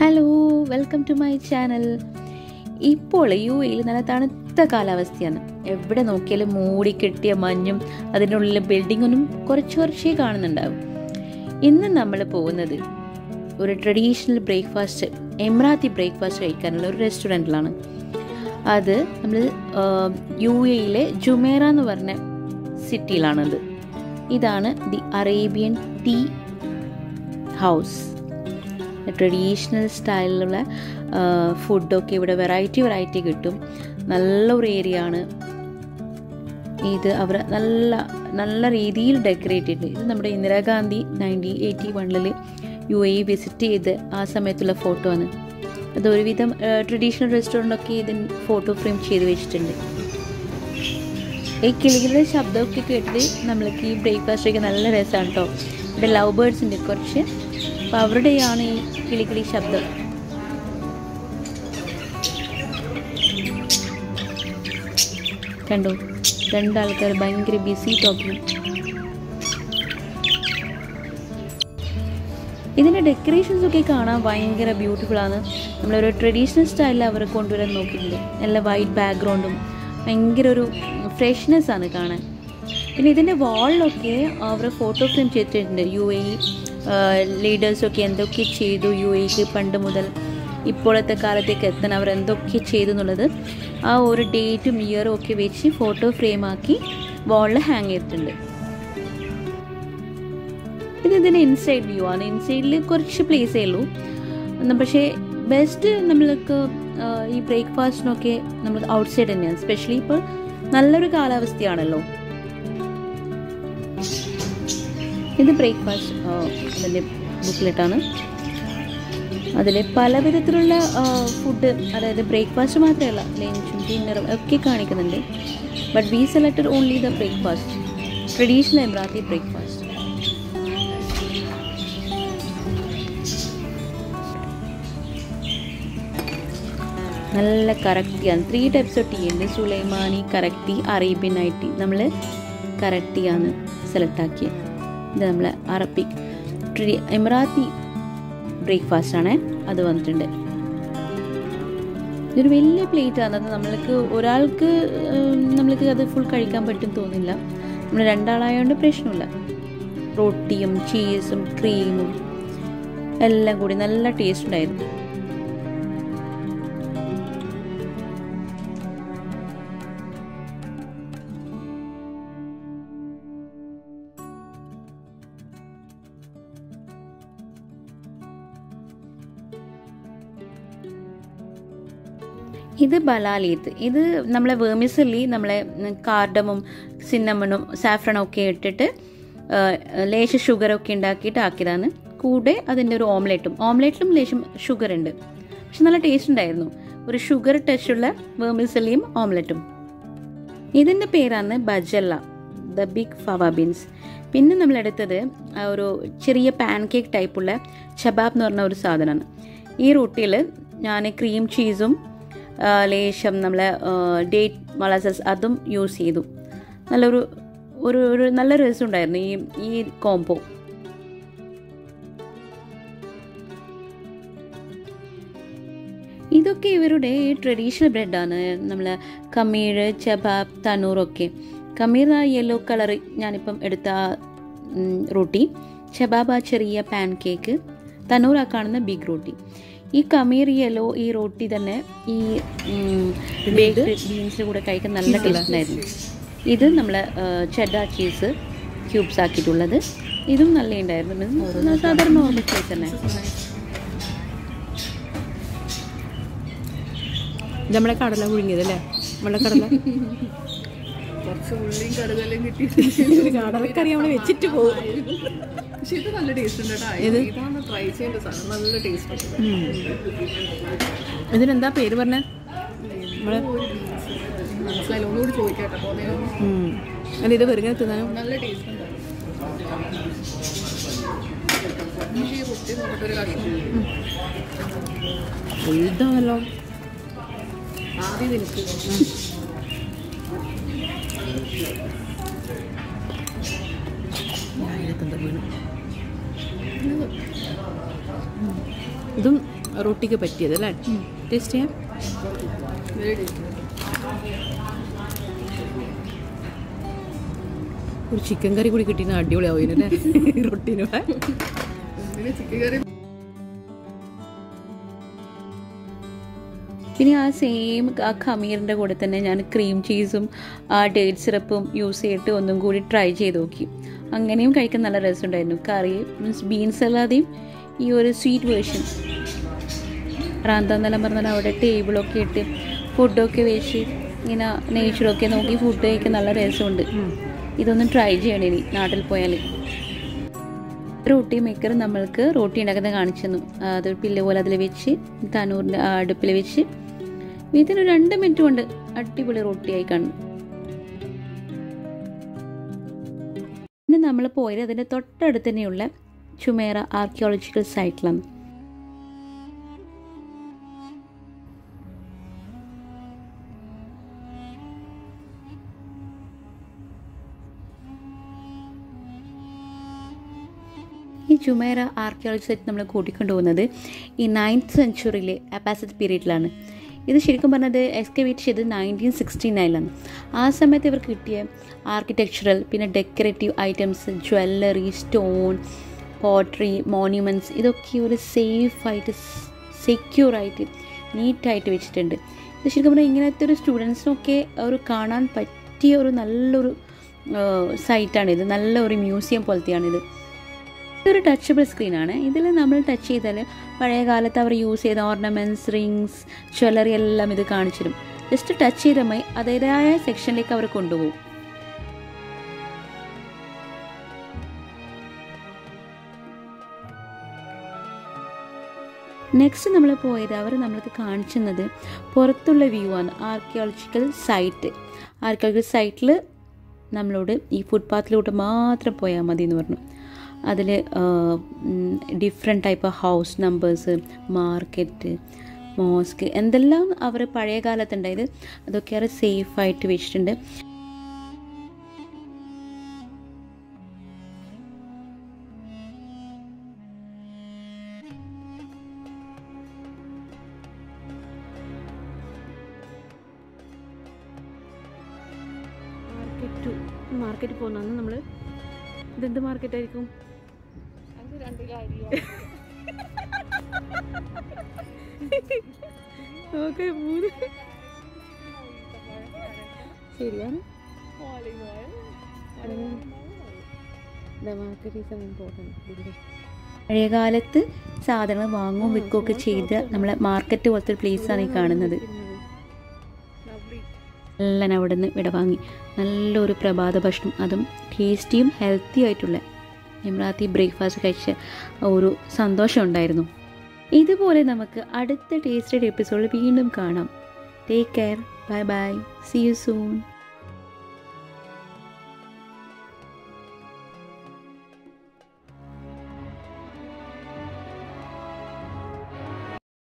hello welcome to my channel ഇപ്പോൾ U എയിൽ നല്ല തണുത്ത കാലാവസ്ഥയാണ് എവിടെ നോക്കിയാലും മൂടി കെട്ടിയ മഞ്ഞും അതിനുള്ളിൽ ബിൽഡിങ്ങൊന്നും കുറച്ച് കുറച്ചേ കാണുന്നുണ്ടാവും ഇന്ന് നമ്മൾ പോകുന്നത് ഒരു ട്രഡീഷണൽ ബ്രേക്ക്ഫാസ്റ്റ് എമ്രാത്തി ബ്രേക്ക്ഫാസ്റ്റ് കഴിക്കാനുള്ള ഒരു റെസ്റ്റോറൻറ്റിലാണ് അത് നമ്മൾ യു എയിലെ ജുമേറ എന്ന് പറഞ്ഞ സിറ്റിയിലാണത് ഇതാണ് the Arabian tea house traditional സ്റ്റൈലിലുള്ള ഫുഡൊക്കെ ഇവിടെ വെറൈറ്റി വെറൈറ്റി കിട്ടും നല്ല ഒരു ഏരിയ ആണ് ഇത് അവർ നല്ല നല്ല രീതിയിൽ ഡെക്കറേറ്റ് ചെയ്തിട്ടുണ്ട് ഇത് നമ്മുടെ ഇന്ദിരാഗാന്ധി നയൻറ്റീൻ എയ്റ്റി വണ്ണിൽ യു എ വിസിറ്റ് ചെയ്ത് ആ സമയത്തുള്ള ഫോട്ടോ ആണ് അത് ഒരുവിധം ട്രഡീഷണൽ റെസ്റ്റോറൻ്റ് ഒക്കെ ഇതിന് ഫോട്ടോ ഫ്രെയിം ചെയ്ത് വെച്ചിട്ടുണ്ട് ഈ കിളികളുടെ ശബ്ദമൊക്കെ കേട്ടിട്ട് നമ്മൾക്ക് ഈ ബ്രേക്ക്ഫാസ്റ്റൊക്കെ നല്ല രസമാണ് കേട്ടോ ഇവിടെ ലവ് ബേർഡ്സ് ഉണ്ട് കുറച്ച് അപ്പോൾ അവരുടെയാണ് ഈ കിളിക്കിളി ശബ്ദം കണ്ടോ രണ്ടാൾക്കാർ ഭയങ്കര ബിസി ടോക്കിംഗ് ഇതിൻ്റെ ഡെക്കറേഷൻസ് ഒക്കെ കാണാൻ ഭയങ്കര ബ്യൂട്ടിഫുൾ ആണ് നമ്മളൊരു ട്രഡീഷണൽ സ്റ്റൈലിൽ അവർ കൊണ്ടുവരാൻ നോക്കിയിട്ടുണ്ട് നല്ല വൈറ്റ് ബാക്ക്ഗ്രൗണ്ടും ഭയങ്കര ഒരു ഫ്രഷ്നെസ് ആണ് കാണാൻ പിന്നെ ഇതിൻ്റെ വാളിലൊക്കെ അവർ ഫോട്ടോ ഫ്രെയിം ചെയ്തിട്ടുണ്ട് യു എ ലീഡേഴ്സൊക്കെ എന്തൊക്കെ ചെയ്തു യു എക്ക് പണ്ട് മുതൽ ഇപ്പോഴത്തെ കാലത്തേക്ക് എത്താൻ അവർ എന്തൊക്കെ ചെയ്തു എന്നുള്ളത് ആ ഒരു ഡേറ്റും ഇയറും ഒക്കെ വെച്ച് ഫോട്ടോ ഫ്രെയിം ആക്കി വാളിൽ ഹാങ് ചെയ്തിട്ടുണ്ട് ഇത് ഇതിൻ്റെ ഇൻസൈഡ് വ്യൂ ആണ് ഇൻസൈഡിൽ കുറച്ച് പ്ലേസേ ഉള്ളൂ പക്ഷേ ബെസ്റ്റ് നമ്മൾക്ക് ഈ ബ്രേക്ക്ഫാസ്റ്റിനൊക്കെ നമ്മൾ ഔട്ട്സൈഡ് തന്നെയാണ് സ്പെഷ്യലി ഇപ്പോൾ നല്ലൊരു കാലാവസ്ഥയാണല്ലോ ഇത് ബ്രേക്ക്ഫാസ്റ്റ് അതിൻ്റെ ബുക്കിലിട്ടാണ് അതിൽ പല വിധത്തിലുള്ള ഫുഡ് അതായത് ബ്രേക്ക്ഫാസ്റ്റ് മാത്രമല്ല ലഞ്ചും ഡിന്നറും ഒക്കെ കാണിക്കുന്നുണ്ട് but we selected only the breakfast traditional Emirati breakfast നല്ല കറക്റ്റിയാണ് ത്രീ ടൈപ്സ് ഓഫ് ടീ ഉണ്ട് സുലൈമാനി കറക്റ്റി അറേബ്യൻ നൈറ്റ് ടീ നമ്മൾ കറക്റ്റിയാണ് സെലക്ട് ആക്കിയത് ഇത് നമ്മൾ അറബിക് ട്രഡി എമറാത്തി ബ്രേക്ക്ഫാസ്റ്റ് ആണ് അത് വന്നിട്ടുണ്ട് ഇതൊരു വലിയ പ്ലേറ്റ് ആണ് അത് നമ്മൾക്ക് ഒരാൾക്ക് നമ്മൾക്ക് അത് ഫുൾ കഴിക്കാൻ പറ്റും തോന്നില്ല നമ്മൾ രണ്ടാളായതുകൊണ്ട് പ്രശ്നമില്ല റൊട്ടിയും ചീസും ക്രീമും എല്ലാം കൂടി നല്ല ടേസ്റ്റ് ഉണ്ടായിരുന്നു ഇത് ബലാലീത്ത് ഇത് നമ്മളെ വേമിസല്ലി നമ്മളെ കാർഡമും സിന്നമണും സാഫ്രണും ഒക്കെ ഇട്ടിട്ട് ലേശ ഷുഗറൊക്കെ ഉണ്ടാക്കിയിട്ട് ആക്കിയതാണ് കൂടെ അതിൻ്റെ ഒരു ഓംലെറ്റും ഓംലെറ്റിലും ലേശം ഷുഗർ ഉണ്ട് പക്ഷെ നല്ല ടേസ്റ്റ് ഉണ്ടായിരുന്നു ഒരു ഷുഗർ ടച്ചുള്ള വേമിസല്ലിയും ഓംലെറ്റും ഇതിൻ്റെ പേരാണ് ബജല്ല ദ ബിഗ് ഫവ ബീൻസ് പിന്നെ നമ്മൾ എടുത്തത് ഒരു ചെറിയ പാൻ കേക്ക് ടൈപ്പുള്ള ചബാബ് എന്ന് പറഞ്ഞ ഒരു സാധനമാണ് ഈ റൊട്ടിയിൽ ഞാൻ ക്രീം ചീസും ലേശം നമ്മൾ ഡേറ്റ് മൊളാസസ് അതും യൂസ് ചെയ്തു നല്ലൊരു ഒരു ഒരു നല്ല രസം ഉണ്ടായിരുന്നു ഈ ഈ കോംബോ ഇതൊക്കെ ഇവരുടെ ട്രഡീഷണൽ ബ്രെഡാണ് നമ്മൾ കമീർ ചബാബ് തനൂറൊക്കെ കമീർ ആ യെല്ലോ കളർ ഞാനിപ്പം എടുത്ത റൊട്ടി ചബാബ് ആ ചെറിയ പാൻ കേക്ക് തനൂർ ആ കാണുന്ന ബിഗ് റൊട്ടി ഈ കമീർ യെല്ലോ ഈ റൊട്ടി തന്നെ ഈ ബേക്ക്ഡ് ബീൻസിൻ്റെ കൂടെ കഴിക്കാൻ നല്ല ടേസ്റ്റ് ആയിരുന്നു ഇത് നമ്മൾ ചെഡ ചീസ് ക്യൂബ്സ് ആക്കിയിട്ടുള്ളത് ഇതും നല്ല ഉണ്ടായിരുന്നു സാധാരണ നോർമൽ ചീസ് തന്നെ നമ്മളെ കടല പുഴുങ്ങിയതല്ലേ നമ്മളെ കടല കുറച്ച് ഉള്ളിയും കടുകലും കിട്ടി കടലക്കറി നമ്മൾ വെച്ചിട്ട് പോകും പക്ഷെ ഇത് നല്ല ടേസ്റ്റ് ഉണ്ട് കേട്ടോ ഇതാണ് ട്രൈ ചെയ്യേണ്ട സാധനം നല്ല ടേസ്റ്റ് ഉണ്ട് ഇതിനെന്താ പേര് പറഞ്ഞ നമ്മളെ മനസ്സിലായില്ല ഒന്നുകൂടി ചോദിക്കട്ടെ പോന്നേരം അല്ല ഇത് വെറുതെ തിന്നാനും നല്ല ടേസ്റ്റ് ഉണ്ട് നമുക്ക് ഈ കുട്ടി നോക്കട്ടൊരു കഷ്ണം വലുതാണല്ലോ ആദ്യം നിനക്ക് ഇതും റൊട്ടിക്ക് പറ്റിയത് അല്ലേ ടേസ്റ്റ് ചെയ്യാം വെരി ടേസ്റ്റി ഒരു ചിക്കൻ കറി കൂടി കിട്ടിയിരുന്ന അടിപൊളിയാവും അല്ലേ റൊട്ടിനൂടെ പിന്നെ ചിക്കൻ കറി പിന്നെ ആ സെയിം ആ ഖമീറിൻ്റെ കൂടെ തന്നെ ഞാൻ ക്രീം ചീസും ആ ഡേറ്റ് സിറപ്പും യൂസ് ചെയ്തിട്ട് ഒന്നും കൂടി ട്രൈ ചെയ്ത് നോക്കി അങ്ങനെയും കഴിക്കാൻ നല്ല രസമുണ്ടായിരുന്നു കറി മീൻസ് ബീൻസ് അല്ലാതെയും ഈ ഒരു സ്വീറ്റ് വേർഷൻ റാന്താന്നെല്ലാം പറഞ്ഞാൽ അവിടെ ടേബിളൊക്കെ ഇട്ട് ഫുഡൊക്കെ വെച്ച് ഇങ്ങനെ നേച്ചറൊക്കെ നോക്കി ഫുഡ് കഴിക്കാൻ നല്ല രസമുണ്ട് ഇതൊന്നും ട്രൈ ചെയ്യണം ഇനി നാട്ടിൽ പോയാൽ റോട്ടി മേക്കർ നമ്മൾക്ക് റോട്ടി ഉണ്ടാക്കുന്നത് കാണിച്ചു തന്നു അത് പില്ല പോലെ അതിൽ വെച്ച് തനൂറിൻ്റെ അടുപ്പിൽ വെച്ച് ഇതിന് രണ്ട് മിനിറ്റ് കൊണ്ട് അടിപൊളി റൊട്ടിയായി കാണും പിന്നെ നമ്മൾ പോയത് അതിൻ്റെ തൊട്ടടുത്ത് തന്നെയുള്ള ചുമേറ ആർക്കിയോളജിക്കൽ സൈറ്റിലാണ് ഈ ചുമേറ ആർക്കിയോളജി സൈറ്റ് നമ്മൾ കൂട്ടിക്കൊണ്ടു പോകുന്നത് ഈ നയൻത്ത് സെഞ്ചുറിയിലെ അപ്പാസിറ്റ് പീരീഡിലാണ് ഇത് ശരിക്കും പറഞ്ഞത് എക്സ്കവേറ്റ് ചെയ്തത് നയൻറ്റീൻ സിക്സ്റ്റി നയനിലാണ് ആ സമയത്ത് ഇവർക്ക് കിട്ടിയ ആർക്കിടെക്ചറൽ പിന്നെ decorative items jewellery stone pottery monuments ഇതൊക്കെ ഒരു സേഫായിട്ട് സെക്യൂറായിട്ട് നീറ്റായിട്ട് വെച്ചിട്ടുണ്ട് ഇത് ശരിക്കും പറഞ്ഞാൽ ഇങ്ങനത്തെ ഒരു സ്റ്റുഡൻസിനൊക്കെ ഒരു കാണാൻ പറ്റിയ ഒരു നല്ലൊരു സൈറ്റാണിത് നല്ല ഒരു മ്യൂസിയം പോലത്തെയാണിത് ഇതൊരു ടച്ചബിൾ സ്ക്രീനാണ് ഇതിൽ നമ്മൾ ടച്ച് ചെയ്താൽ പഴയ കാലത്ത് അവർ യൂസ് ചെയ്ത ഓർണമെൻറ്റ്സ് റിങ്സ് ജ്വല്ലറി എല്ലാം ഇത് കാണിച്ചിരും ജസ്റ്റ് ടച്ച് ചെയ്താൽ മതി അതേതായ സെക്ഷനിലേക്ക് അവർ കൊണ്ടുപോകും നെക്സ്റ്റ് നമ്മൾ പോയത് അവർ നമ്മൾക്ക് കാണിച്ചത് പുറത്തുള്ള വ്യൂ ആണ് ആർക്കിയോളജിക്കൽ സൈറ്റ് ആർക്കിയോളജിക്കൽ സൈറ്റിൽ നമ്മളോട് ഈ ഫുട്പാത്തിലോട്ട് മാത്രം പോയാൽ മതി എന്ന് പറഞ്ഞു അതിൽ different type of house numbers market mosque എന്തെല്ലാം അവർ പഴയ കാലത്തുണ്ടായത് അതൊക്കെ അവർ സേഫായിട്ട് വെച്ചിട്ടുണ്ട് മാർക്കറ്റ് മാർക്കറ്റ് പോകുന്ന നമ്മൾ ഇതെന്ത് മാർക്കറ്റായിരിക്കും ഓക്കെ മൂന്ന് ശരിയാണ് മാർക്കറ്റ് ഈസ് ഇമ്പോർട്ടൻറ്റ് പഴയകാലത്ത് സാധനങ്ങൾ വാങ്ങുകയും വിൽക്കുകയൊക്കെ ചെയ്ത് നമ്മളെ മാർക്കറ്റ് പോലത്തെ ഒരു പ്ലേസാണ് ഈ കാണുന്നത് എല്ലാം അവിടെ നിന്ന് ഇവിടെ വാങ്ങി നല്ലൊരു പ്രഭാത ഭക്ഷണം അതും ടേസ്റ്റിയും ഹെൽത്തി ആയിട്ടുള്ള എമ്രാത്തി ബ്രേക്ക്ഫാസ്റ്റ് കഴിച്ച ഒരു സന്തോഷം ഉണ്ടായിരുന്നു ഇതുപോലെ നമുക്ക് അടുത്ത ടേസ്റ്റഡ് എപ്പിസോഡിൽ വീണ്ടും കാണാം take care bye bye see you soon